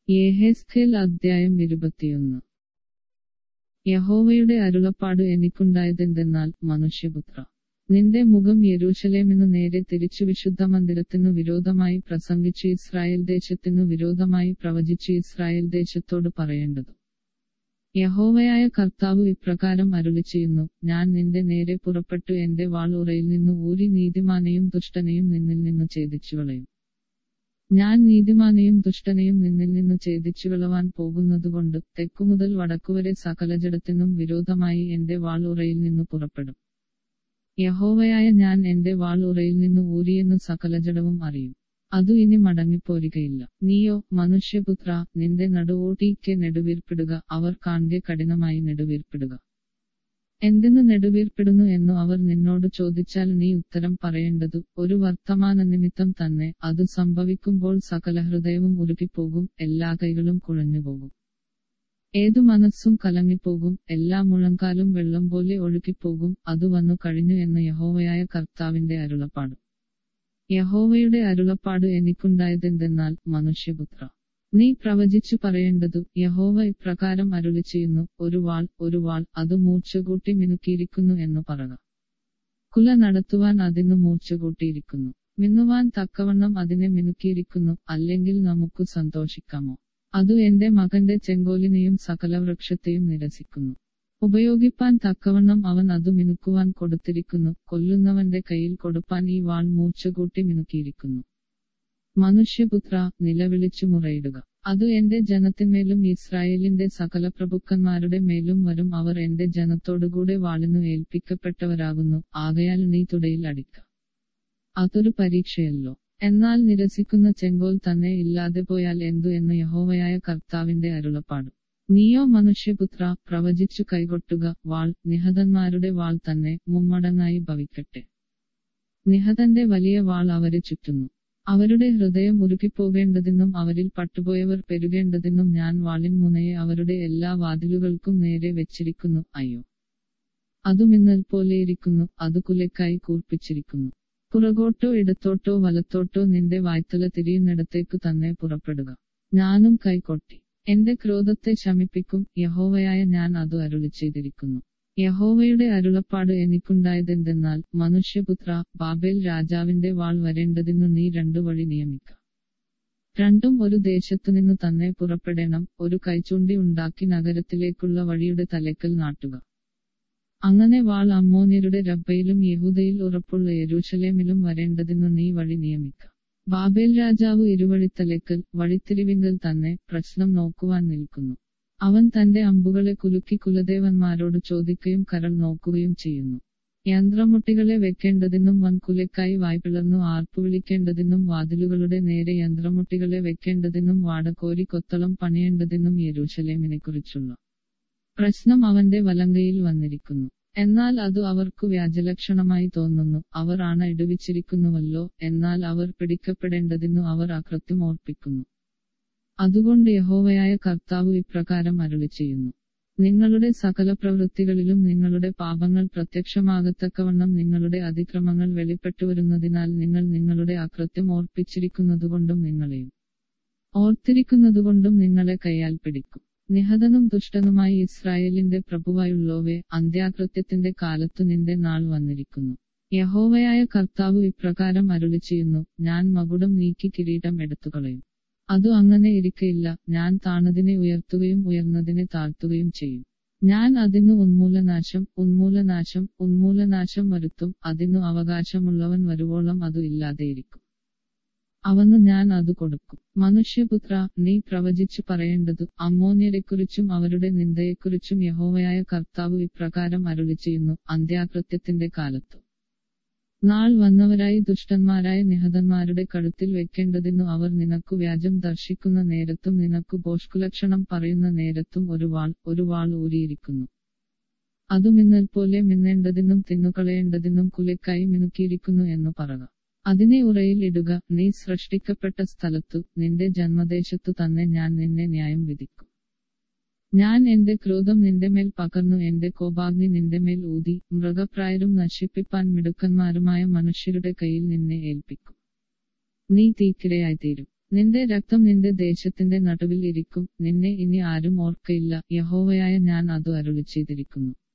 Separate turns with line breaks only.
യേഹെസ്കേൽ അദ്ധ്യായം ഇരുപത്തിയൊന്ന് യഹോവയുടെ അരുളപ്പാട് എനിക്കുണ്ടായതെന്തെന്നാൽ മനുഷ്യപുത്ര നിന്റെ മുഖം യെരൂശലേമിനു നേരെ തിരിച്ചു വിശുദ്ധ മന്ദിരത്തിനു വിരോധമായി പ്രസംഗിച്ച് ഇസ്രായേൽ ദേശത്തിനു വിരോധമായി പ്രവചിച്ച് ഇസ്രായേൽ ദേശത്തോട് പറയേണ്ടത് യഹോവയായ കർത്താവ് ഇപ്രകാരം അരുളിച്ചെയ്യുന്നു ഞാൻ നിന്റെ നേരെ പുറപ്പെട്ടു എന്റെ വാൾ ഉറയിൽ നിന്നു ഊരി നീതിമാനെയും ദുഷ്ടനെയും നിന്നിൽ നിന്നു ഛേദിച്ചുകളയും ഞാൻ നീതിമാനെയും ദുഷ്ടനെയും നിന്നിൽ നിന്നു ഛേദിച്ചുകളവാൻ പോകുന്നതുകൊണ്ട് തെക്കുമുതൽ വടക്കുവരെ സകല ജഡത്തിനും വിരോധമായി എന്റെ വാൾ ഉറയിൽ നിന്നു പുറപ്പെടും യഹോവയായ ഞാൻ എന്റെ വാൾ ഉറയിൽ നിന്നു ഊരിയെന്നു സകല ജഡവും അറിയും അതു ഇനി മടങ്ങിപ്പോരുകയില്ല നീയോ മനുഷ്യപുത്ര നിന്റെ നടുവോട്ടീക്ക് നെടുവീർപ്പിടുക അവർ കാണെ കഠിനമായി നെടുവീർപ്പിടുക എന്തിനു നെടുവീർപ്പിടുന്നു എന്നു അവർ നിന്നോട് ചോദിച്ചാൽ നീ ഉത്തരം പറയേണ്ടതു ഒരു വർത്തമാന നിമിത്തം തന്നെ അത് സംഭവിക്കുമ്പോൾ സകല ഹൃദയവും ഉരുകിപ്പോകും എല്ലാ കൈകളും കുഴഞ്ഞുപോകും ഏതു മനസ്സും കലങ്ങിപ്പോകും എല്ലാ മുഴങ്കാലും വെള്ളം പോലെ ഒഴുകിപ്പോകും അത് വന്നു കഴിഞ്ഞു എന്ന് യഹോവയായ കർത്താവിന്റെ അരുളപ്പാട് യഹോവയുടെ അരുളപ്പാട് എനിക്കുണ്ടായതെന്തെന്നാൽ മനുഷ്യപുത്ര നീ പ്രവചിച്ചു പറയേണ്ടതു യഹോവ ഇപ്രകാരം അരുളി ചെയ്യുന്നു ഒരു വാൾ ഒരു വാൾ അത് മൂർച്ചകൂട്ടി മിനുക്കിയിരിക്കുന്നു എന്നു പറക കുല നടത്തുവാൻ അതിനു മൂർച്ചകൂട്ടിയിരിക്കുന്നു മിന്നുവാൻ തക്കവണ്ണം അതിനെ മിനുക്കിയിരിക്കുന്നു അല്ലെങ്കിൽ നമുക്ക് സന്തോഷിക്കാമോ അതു എന്റെ മകന്റെ ചെങ്കോലിനെയും സകല വൃക്ഷത്തെയും നിരസിക്കുന്നു ഉപയോഗിപ്പാൻ തക്കവണ്ണം അവൻ അതു മിനുക്കുവാൻ കൊടുത്തിരിക്കുന്നു കൊല്ലുന്നവന്റെ കയ്യിൽ കൊടുപ്പാൻ ഈ വാൾ മൂർച്ചകൂട്ടി മിനുക്കിയിരിക്കുന്നു മനുഷ്യപുത്ര നിലവിളിച്ചു മുറയിടുക അത് എന്റെ ജനത്തിന്മേലും ഇസ്രായേലിന്റെ സകല പ്രഭുക്കന്മാരുടെ മേലും വരും അവർ എന്റെ ജനത്തോടുകൂടെ വാളിനു ഏൽപ്പിക്കപ്പെട്ടവരാകുന്നു ആകയാൽ നീ തുടയിൽ അടിക്ക അതൊരു പരീക്ഷയല്ലോ എന്നാൽ നിരസിക്കുന്ന ചെങ്കോൽ തന്നെ ഇല്ലാതെ പോയാൽ എന്തു എന്ന് യഹോവയായ കർത്താവിന്റെ അരുളപ്പാട് നീയോ മനുഷ്യപുത്ര പ്രവചിച്ചു കൈകൊട്ടുക വാൾ നിഹതന്മാരുടെ വാൾ തന്നെ മുമ്മടങ്ങായി ഭവിക്കട്ടെ നിഹതന്റെ വലിയ വാൾ അവരെ ചുറ്റുന്നു അവരുടെ ഹൃദയം ഉരുകിപ്പോകേണ്ടതിനും അവരിൽ പട്ടുപോയവർ പെരുകേണ്ടതിനും ഞാൻ വാളിൻ മുനയെ അവരുടെ എല്ലാ വാതിലുകൾക്കും നേരെ വെച്ചിരിക്കുന്നു അയ്യോ അതു മിന്നൽ പോലെയിരിക്കുന്നു അത് കുലക്കായി കൂർപ്പിച്ചിരിക്കുന്നു പുറകോട്ടോ ഇടത്തോട്ടോ വലത്തോട്ടോ നിന്റെ വായ്ത്തല തിരിയുന്നിടത്തേക്കു തന്നെ പുറപ്പെടുക ഞാനും കൈകൊട്ടി എന്റെ ക്രോധത്തെ ശമിപ്പിക്കും യഹോവയായ ഞാൻ അത് അരുളി ചെയ്തിരിക്കുന്നു യഹോവയുടെ അരുളപ്പാട് എനിക്കുണ്ടായതെന്തെന്നാൽ മനുഷ്യപുത്ര ബാബേൽ രാജാവിന്റെ വാൾ വരേണ്ടതിനു നീ രണ്ടു വഴി നിയമിക്ക രണ്ടും ഒരു ദേശത്തുനിന്നു തന്നെ പുറപ്പെടണം ഒരു കൈചൂണ്ടി ഉണ്ടാക്കി നഗരത്തിലേക്കുള്ള വഴിയുടെ തലക്കൽ നാട്ടുക അങ്ങനെ വാൾ അമ്മോന്യരുടെ രബ്ബയിലും യഹൂദയിൽ ഉറപ്പുള്ള യെരൂശലേമിലും വരേണ്ടതിനു നീ വഴി നിയമിക്ക ബാബേൽ രാജാവ് ഇരുവഴിത്തലക്കൽ വഴിത്തിരിവിങ്കൽ തന്നെ പ്രശ്നം നോക്കുവാൻ നിൽക്കുന്നു അവൻ തന്റെ അമ്പുകളെ കുലുക്കി കുലദേവന്മാരോട് ചോദിക്കുകയും കരൾ നോക്കുകയും ചെയ്യുന്നു യന്ത്രമുട്ടികളെ വെക്കേണ്ടതിനും വൻകുലക്കായി വായ്പിളർന്നു ആർപ്പു വിളിക്കേണ്ടതിനും വാതിലുകളുടെ നേരെ യന്ത്രമുട്ടികളെ വെക്കേണ്ടതിനും വാടകോരി കൊത്തളം പണിയേണ്ടതിനും യെരൂശലേമിനെ കുറിച്ചുള്ള പ്രശ്നം അവന്റെ വലങ്കയിൽ വന്നിരിക്കുന്നു എന്നാൽ അത് അവർക്കു വ്യാജലക്ഷണമായി തോന്നുന്നു അവർ ആണ ഇടുവിച്ചിരിക്കുന്നുവല്ലോ എന്നാൽ അവർ പിടിക്കപ്പെടേണ്ടതിനു അവർ അകൃത്യം ഓർപ്പിക്കുന്നു അതുകൊണ്ട് യഹോവയായ കർത്താവ് ഇപ്രകാരം അരുളി ചെയ്യുന്നു നിങ്ങളുടെ സകല പ്രവൃത്തികളിലും നിങ്ങളുടെ പാപങ്ങൾ പ്രത്യക്ഷമാകത്തക്കവണ്ണം നിങ്ങളുടെ അതിക്രമങ്ങൾ വെളിപ്പെട്ടുവരുന്നതിനാൽ നിങ്ങൾ നിങ്ങളുടെ അകൃത്യം ഓർപ്പിച്ചിരിക്കുന്നതുകൊണ്ടും നിങ്ങളെയും ഓർത്തിരിക്കുന്നതുകൊണ്ടും നിങ്ങളെ കൈയാൽ പിടിക്കും നിഹതനും ദുഷ്ടനുമായി ഇസ്രായേലിന്റെ പ്രഭുവായുള്ളോവേ അന്ത്യാകൃത്യത്തിന്റെ കാലത്തു നിന്റെ നാൾ വന്നിരിക്കുന്നു യഹോവയായ കർത്താവ് ഇപ്രകാരം അരുളി ചെയ്യുന്നു ഞാൻ മകുടം നീക്കി കിരീടം എടുത്തുകളയും അതു അങ്ങനെ ഇരിക്കയില്ല ഞാൻ താണതിനെ ഉയർത്തുകയും ഉയർന്നതിനെ താഴ്ത്തുകയും ചെയ്യും ഞാൻ അതിനു ഉന്മൂലനാശം ഉന്മൂലനാശം ഉന്മൂലനാശം വരുത്തും അതിനു അവകാശമുള്ളവൻ വരുവോളം അതു ഇല്ലാതെയിരിക്കും അവനു ഞാൻ അത് കൊടുക്കും മനുഷ്യപുത്ര നീ പ്രവചിച്ചു പറയേണ്ടതു അമ്മോന്യരെക്കുറിച്ചും അവരുടെ നിന്ദയെക്കുറിച്ചും യഹോവയായ കർത്താവ് ഇപ്രകാരം അരുളി ചെയ്യുന്നു അന്ത്യാകൃത്യത്തിന്റെ കാലത്തു നാൾ വന്നവരായി ദുഷ്ടന്മാരായ നിഹതന്മാരുടെ കഴുത്തിൽ വെക്കേണ്ടതിനു അവർ നിനക്കു വ്യാജം ദർശിക്കുന്ന നേരത്തും നിനക്കു ബോഷ്കുലക്ഷണം പറയുന്ന നേരത്തും ഒരു വാൾ ഒരു വാൾ ഊരിയിരിക്കുന്നു അതു മിന്നൽ പോലെ മിന്നേണ്ടതിനും തിന്നുകളയേണ്ടതിനും കുലക്കായി മിനുക്കിയിരിക്കുന്നു എന്നു പറക അതിനെ ഉറയിൽ ഇടുക നീ സൃഷ്ടിക്കപ്പെട്ട സ്ഥലത്തു നിന്റെ ജന്മദേശത്തു തന്നെ ഞാൻ നിന്നെ ന്യായം വിധിക്കും ഞാൻ എന്റെ ക്രോധം നിന്റെ മേൽ പകർന്നു എന്റെ കോപാഗ്നി നിന്റെ മേൽ ഊതി മൃഗപ്രായരും നശിപ്പിപ്പാൻ മിടുക്കന്മാരുമായ മനുഷ്യരുടെ കയ്യിൽ നിന്നെ ഏൽപ്പിക്കും നീ തീക്കിരയായിത്തീരും നിന്റെ രക്തം നിന്റെ ദേശത്തിന്റെ നടുവിൽ ഇരിക്കും നിന്നെ ഇനി ആരും ഓർക്കയില്ല യഹോവയായ ഞാൻ അതു അരുളി ചെയ്തിരിക്കുന്നു